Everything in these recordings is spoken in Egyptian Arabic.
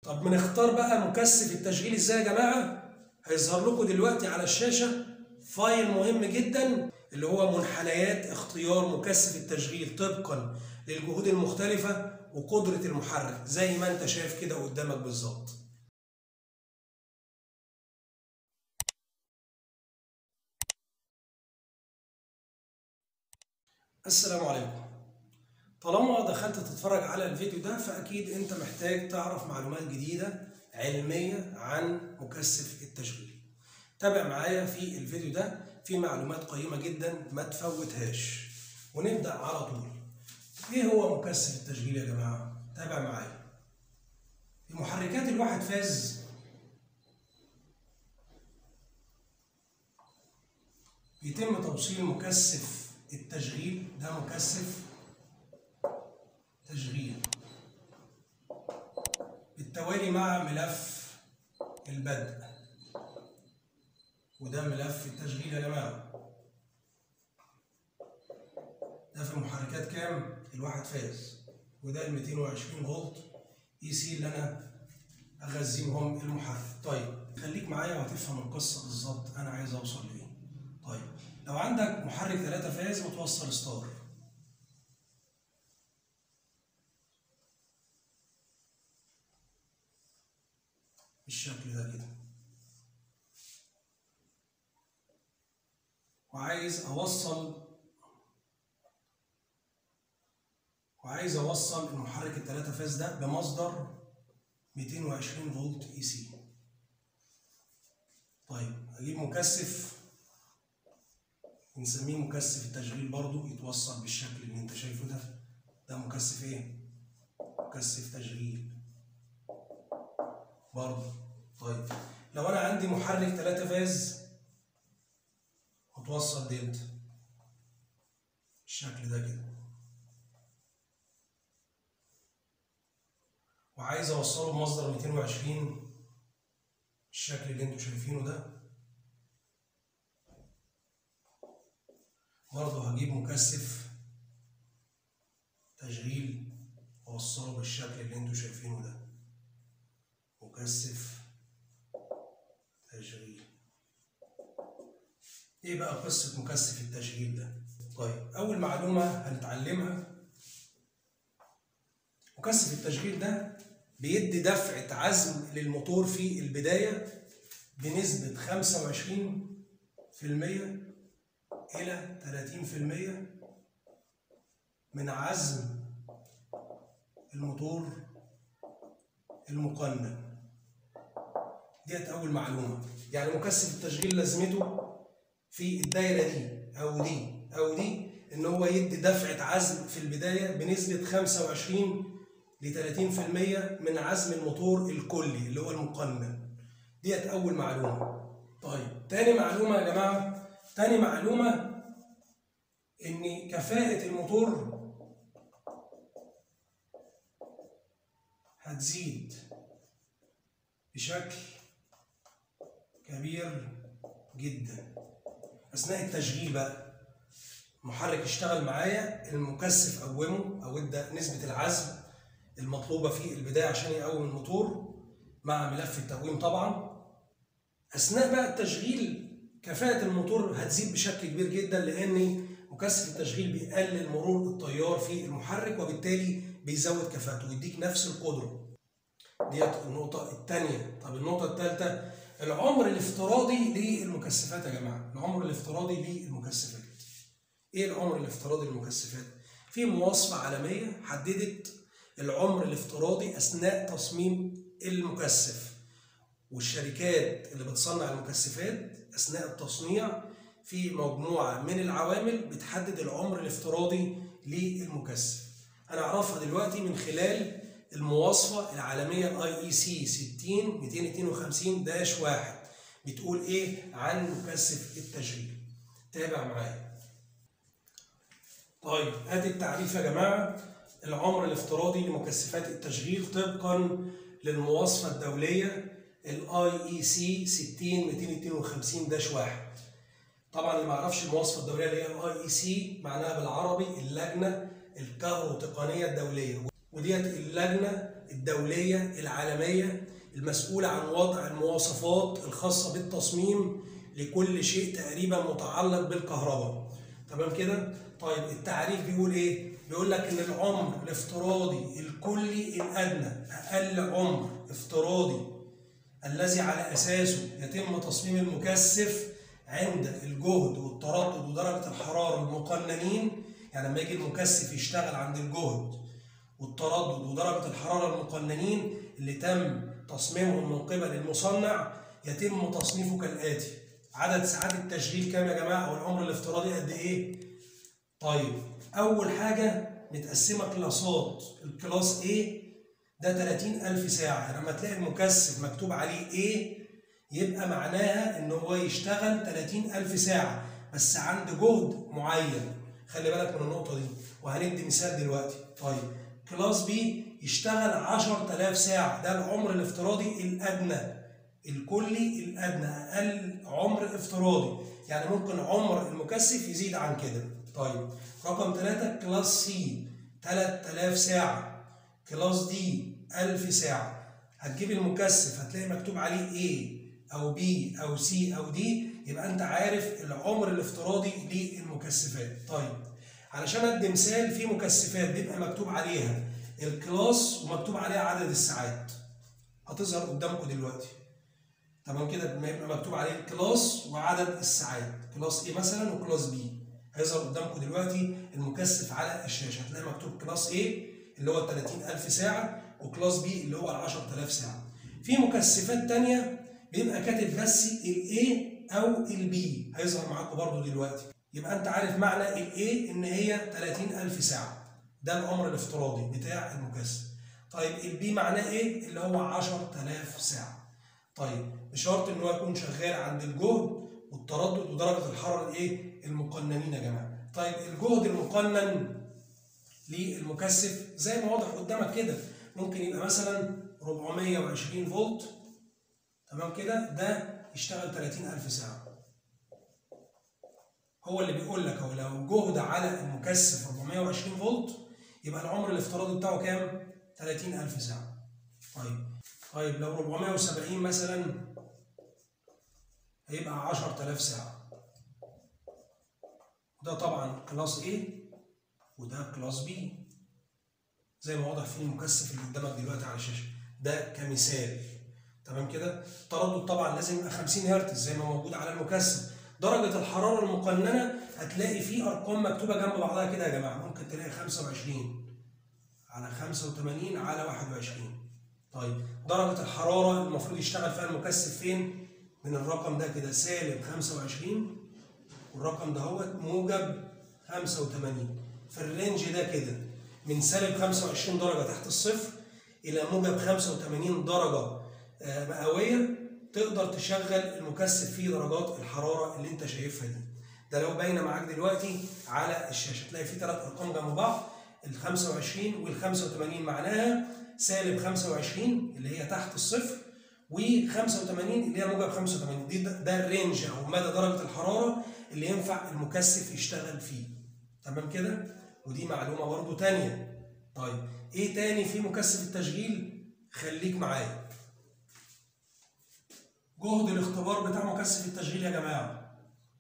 طب بنختار بقى مكثف التشغيل ازاي يا جماعه هيظهر لكم دلوقتي على الشاشه فايل مهم جدا اللي هو منحنيات اختيار مكثف التشغيل طبقا للجهود المختلفه وقدره المحرك زي ما انت شايف كده قدامك بالظبط السلام عليكم طالما دخلت تتفرج على الفيديو ده فأكيد أنت محتاج تعرف معلومات جديدة علمية عن مكثف التشغيل تابع معايا في الفيديو ده في معلومات قيمة جدا ما تفوتهاش ونبدأ على طول إيه هو مكثف التشغيل يا جماعة؟ تابع معايا في محركات الواحد فاز بيتم توصيل مكثف التشغيل ده مكثف تشغيل بالتوالي مع ملف البدء وده ملف التشغيل يا جماعة ده في المحركات كام؟ الواحد فاز وده ال 220 فولت اي سي اللي انا اغذيهم المحرك طيب خليك معايا وهتفهم القصة بالظبط انا عايز اوصل لايه طيب لو عندك محرك 3 فاز متوصل ستار بالشكل ده كده وعايز اوصل وعايز اوصل المحرك الثلاثة فاز ده بمصدر 220 فولت اي سي طيب اجيب مكثف بنسميه مكثف التشغيل برضو يتوصل بالشكل اللي انت شايفه ده ده مكثف ايه مكثف تشغيل برضو طيب لو انا عندي محرك 3 فاز متوصل دلتا بالشكل ده كده وعايز اوصله بمصدر 220 بالشكل اللي انتوا شايفينه ده برضه هجيب مكثف تشغيل واوصله بالشكل اللي انتوا شايفينه ده مكثف تشغيل ايه بقى قصة مكثف التشغيل ده طيب اول معلومة هنتعلمها مكثف التشغيل ده بيدي دفعة عزم للموتور في البداية بنسبة 25% إلى 30% من عزم الموتور المقنن ديت أول معلومة يعني مكثف التشغيل لازمته في الدايرة دي أو دي أو دي إن هو يدي دفعة عزم في البداية بنسبة 25 ل 30% من عزم الموتور الكلي اللي هو المقنن ديت أول معلومة طيب تاني معلومة يا جماعة تاني معلومة إن كفاءة الموتور هتزيد بشكل كبير جدا أثناء التشغيل بقى المحرك اشتغل معايا المكثف قومه أو ادى نسبة العزم المطلوبة في البداية عشان يقوم الموتور مع ملف التقويم طبعا أثناء بقى التشغيل كفاءة الموتور هتزيد بشكل كبير جدا لأن مكثف التشغيل بيقلل مرور التيار في المحرك وبالتالي بيزود كفاءته ويديك نفس القدرة ديت النقطة الثانية طب النقطة الثالثة العمر الافتراضي للمكثفات يا جماعة العمر الافتراضي للمكثفات ايه العمر الافتراضي للمكثفات في مواصفة عالمية حددت العمر الافتراضي اثناء تصميم المكثف والشركات اللي بتصنع المكثفات اثناء التصنيع في مجموعه من العوامل بتحدد العمر الافتراضي للمكثف انا اعرفها دلوقتي من خلال المواصفه العالميه الاي اي سي 60 252 داش 1 بتقول ايه عن مكثف التشغيل تابع معايا طيب ادي التعريف يا جماعه العمر الافتراضي لمكثفات التشغيل طبقا للمواصفة الدولية الاي اي سي 60 252 داش 1 طبعا اللي ما يعرفش المواصفة الدولية اللي هي الاي اي سي معناها بالعربي اللجنة الكهروتقنية الدولية وديت اللجنة الدوليه العالميه المسؤوله عن وضع المواصفات الخاصه بالتصميم لكل شيء تقريبا متعلق بالكهرباء تمام كده طيب التعريف بيقول ايه بيقول لك ان العمر الافتراضي الكلي الادنى اقل عمر افتراضي الذي على اساسه يتم تصميم المكثف عند الجهد والتردد ودرجه الحراره المقننين يعني لما يجي المكثف يشتغل عند الجهد والتردد ودرجه الحراره المقننين اللي تم تصميمهم من قبل المصنع يتم تصنيفه كالاتي عدد ساعات التشغيل كام يا جماعه او العمر الافتراضي قد ايه طيب اول حاجه متقسمه كلاسات الكلاس A ده 30000 ساعه يعني لما تلاقي المكثف مكتوب عليه A يبقى معناها ان هو يشتغل 30000 ساعه بس عند جهد معين خلي بالك من النقطه دي وهندي مثال دلوقتي طيب كلاس بي يشتغل 10000 ساعه ده العمر الافتراضي الادنى الكلي الادنى اقل عمر افتراضي يعني ممكن عمر المكثف يزيد عن كده طيب رقم 3 كلاس سي 3000 ساعه كلاس دي 1000 ساعه هتجيب المكثف هتلاقي مكتوب عليه A او B او C او D يبقى انت عارف العمر الافتراضي للمكثفات طيب علشان ادي مثال في مكثفات بيبقى مكتوب عليها الكلاس ومكتوب عليها عدد الساعات هتظهر قدامكم دلوقتي تمام كده بما يبقى مكتوب عليه الكلاس وعدد الساعات كلاس A مثلا وكلاس B هيظهر قدامكم دلوقتي المكثف على الشاشه هتلاقي مكتوب كلاس A اللي هو 30000 ساعه وكلاس B اللي هو ال 10000 ساعه في مكثفات تانية بيبقى كاتب بس ال A او ال B هيظهر معاكم برضو دلوقتي يبقى انت عارف معنى ال A ان هي 30000 ساعه ده العمر الافتراضي بتاع المكثف طيب ال B معناه ايه اللي هو 10000 ساعه طيب بشرط ان هو يكون شغال عند الجهد والتردد ودرجه الحراره الايه المقننين يا جماعه طيب الجهد المقنن للمكثف زي ما واضح قدامك كده ممكن يبقى مثلا 420 فولت تمام كده ده يشتغل 30000 ساعه هو اللي بيقول لك هو لو جهد على المكثف 420 فولت يبقى العمر الافتراضي بتاعه كام 30000 ساعه طيب طيب لو 470 مثلا هيبقى 10000 ساعة ده طبعا كلاس A وده كلاس B زي ما واضح في المكثف اللي قدامك دلوقتي على الشاشة ده كمثال تمام كده التردد طبعا لازم يبقى 50 هرتز زي ما موجود على المكثف درجة الحرارة المقننة هتلاقي فيه أرقام مكتوبة جنب بعضها كده يا جماعة ممكن تلاقي 25 على 85 على 21 طيب درجة الحرارة المفروض يشتغل فيها المكثف فين؟ من الرقم ده كده سالب 25 والرقم ده هو موجب 85 في الرينج ده كده من سالب 25 درجة تحت الصفر إلى موجب 85 درجة مئوية تقدر تشغل المكثف فيه درجات الحرارة اللي أنت شايفها دي. ده لو باينة معاك دلوقتي على الشاشة تلاقي فيه ثلاث أرقام جنب بعض ال 25 وال 85 معناها سالب 25 اللي هي تحت الصفر و85 اللي هي موجب 85 دي ده الرينج او مدى درجه الحراره اللي ينفع المكثف يشتغل فيه تمام كده ودي معلومه برضو تانية طيب ايه تاني في مكثف التشغيل خليك معايا جهد الاختبار بتاع مكثف التشغيل يا جماعه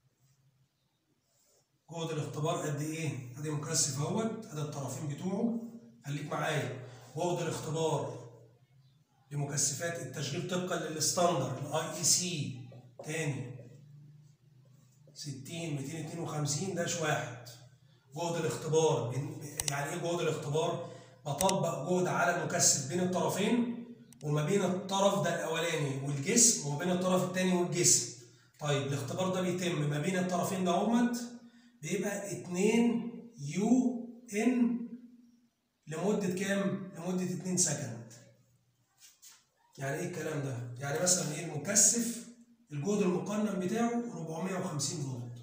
جهد الاختبار قد ايه ادي مكثف اهوت ادي الطرفين بتوعه خليك معايا جهد الاختبار لمكثفات التشغيل طبقا للستاندر الاي اي سي تاني 60 252 داش واحد جهد الاختبار يعني ايه جهد الاختبار؟ بطبق جهد على المكثف بين الطرفين وما بين الطرف ده الاولاني والجسم وما بين الطرف الثاني والجسم طيب الاختبار ده بيتم ما بين الطرفين ده همت بيبقى 2 يو ان لمدة كام؟ لمدة 2 سكند. يعني ايه الكلام ده؟ يعني مثلا ايه المكثف الجهد المقنن بتاعه 450 فولت.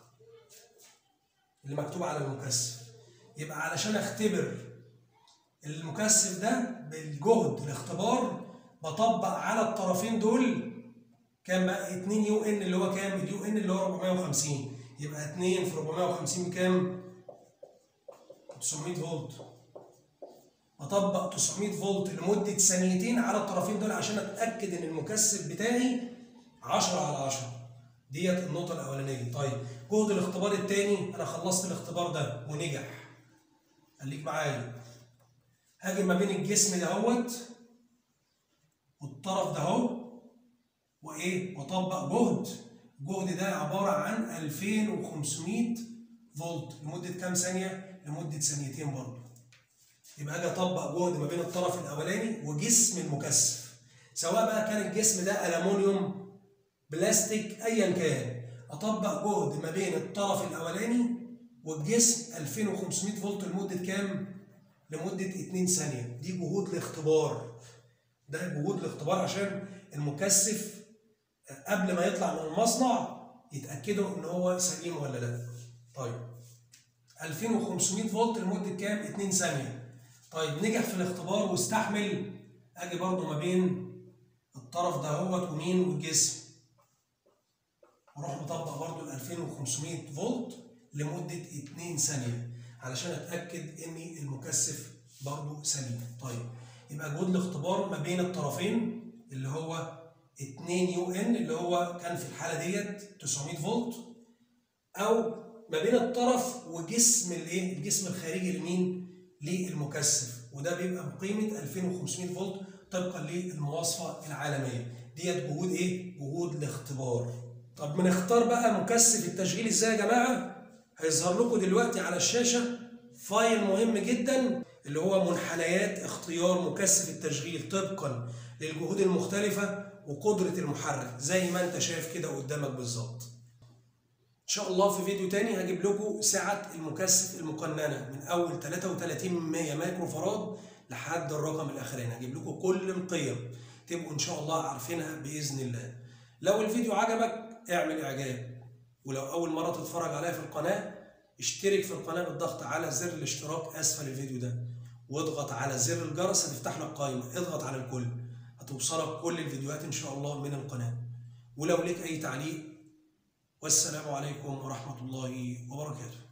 اللي مكتوب على المكثف. يبقى علشان اختبر المكثف ده بالجهد الاختبار بطبق على الطرفين دول كام بقى 2 يو ان اللي هو كام؟ اليو ان اللي هو 450 يبقى 2 في 450 كام؟ 900 فولت بطبق 900 فولت لمده ثانيتين على الطرفين دول عشان اتاكد ان المكثف بتاعي 10 على 10 ديت النقطه الاولانيه طيب جهد الاختبار الثاني انا خلصت الاختبار ده ونجح خليك معايا هاجي ما بين الجسم دهوت والطرف ده اهو وايه واطبق جهد الجهد ده عباره عن 2500 فولت لمده كام ثانيه لمده ثانيتين برضه يبقى اجي اطبق جهد ما بين الطرف الاولاني وجسم المكثف سواء بقى كان الجسم ده الومنيوم بلاستيك ايا كان اطبق جهد ما بين الطرف الاولاني والجسم 2500 فولت لمده كام لمده 2 ثانيه دي جهود الاختبار ده جهود الاختبار عشان المكثف قبل ما يطلع من المصنع يتاكدوا ان هو سليم ولا لا طيب 2500 فولت لمده كام 2 ثانيه طيب نجح في الاختبار واستحمل اجي برضو ما بين الطرف دهوت ومين والجسم واروح مطبق برضو ال 2500 فولت لمده 2 ثانيه علشان اتاكد ان المكثف برضو سليم طيب يبقى جهد الاختبار ما بين الطرفين اللي هو 2 يو ان اللي هو كان في الحاله ديت 900 فولت او ما بين الطرف وجسم الايه الجسم الخارجي لمين للمكثف وده بيبقى بقيمه 2500 فولت طبقا للمواصفه العالميه ديت جهود ايه جهود الاختبار طب بنختار بقى مكثف التشغيل ازاي يا جماعه هيظهر لكم دلوقتي على الشاشه فايل مهم جدا اللي هو منحنيات اختيار مكثف التشغيل طبقا للجهود المختلفه وقدره المحرك زي ما انت شايف كده قدامك بالظبط ان شاء الله في فيديو تاني هجيب لكم سعة المكثف المقننة من اول 33 مايكرو فراد لحد الرقم الاخراني هجيب لكم كل القيم تبقوا ان شاء الله عارفينها باذن الله لو الفيديو عجبك اعمل اعجاب ولو اول مرة تتفرج عليا في القناة اشترك في القناة بالضغط على زر الاشتراك اسفل الفيديو ده واضغط على زر الجرس هتفتح لك قائمة اضغط على الكل هتوصلك كل الفيديوهات ان شاء الله من القناة ولو لك اي تعليق والسلام عليكم ورحمة الله وبركاته